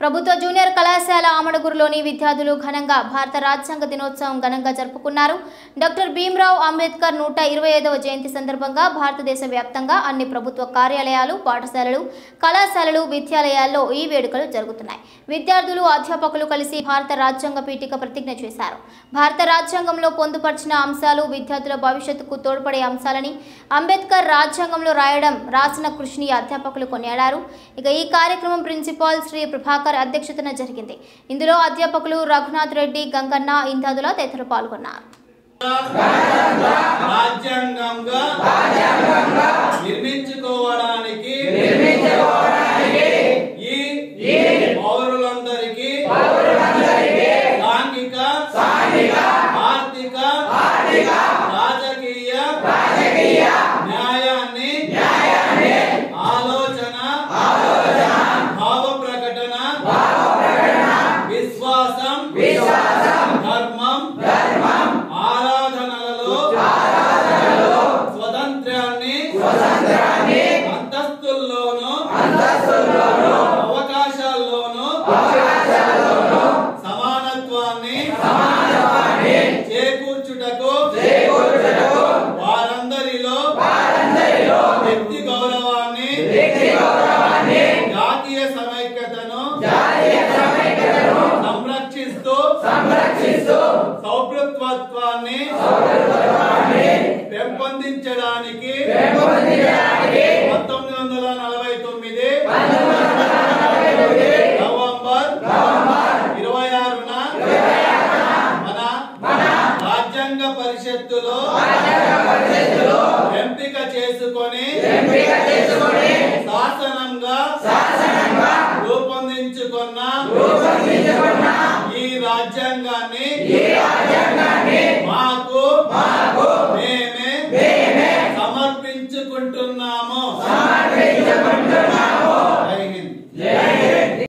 ప్రభుత్వ జూనియర్ కళాశాల ఆమడగురులోని విద్యార్థులు ఘనంగా భారత రాజ్యాంగ దినోత్సవం ఘనంగా జరుపుకున్నారు డాక్టర్ భీమ్రావ్ అంబేద్కర్ నూట ఇరవై ఐదవ జయంతి సందర్భంగా భారతదేశ వ్యాప్తంగా అన్ని ప్రభుత్వ కార్యాలయాలు పాఠశాలలు కళాశాలలు విద్యాలయాల్లో ఈ వేడుకలు జరుగుతున్నాయి విద్యార్థులు అధ్యాపకులు కలిసి భారత రాజ్యాంగ పీఠిక ప్రతిజ్ఞ చేశారు భారత రాజ్యాంగంలో పొందుపరిచిన అంశాలు విద్యార్థుల భవిష్యత్తుకు తోడ్పడే అంశాలని అంబేద్కర్ రాజ్యాంగంలో రాయడం రాసిన కృషిని అధ్యాపకులు కొనియాడారు ఇక ఈ కార్యక్రమం ప్రిన్సిపాల్ శ్రీ ప్రభాకర్ అధ్యక్షతన జరిగింది ఇందులో అధ్యాపకులు రఘునాథ్ రెడ్డి గంగన్న ఇందాదుల తదితరులు పాల్గొన్నారు రాజ్యాంగంగా నిర్మించుకోవడానికి ఈ పౌరులందరికీ సాంఘిక ఆర్థిక రాజకీయ న్యాయాన్ని ఆలోచన భావ ప్రకటన విశ్వాసం ధర్మం ఆరాధనలలో స్వతంత్రాన్ని అంతస్తుల్లోనూ అవకాశాల్లోనూ సమానత్వాన్ని చేకూర్చుటకు వారందరిలో వ్యక్తి గౌరవాన్ని జాతీయ సమైక్యతను సంరక్షిస్తూ సౌభృత్వత్వాన్ని పెంపొందించడానికి పంతొమ్మిది వందల నలభై తొమ్మిది నవంబర్ ఇరవై ఆరున మన రాజ్యాంగ పరిషత్తులో ఎంపిక చేసుకొని శాసనంగా రూపొందించుకున్న ఈ రాజ్యాంగాన్ని మాకు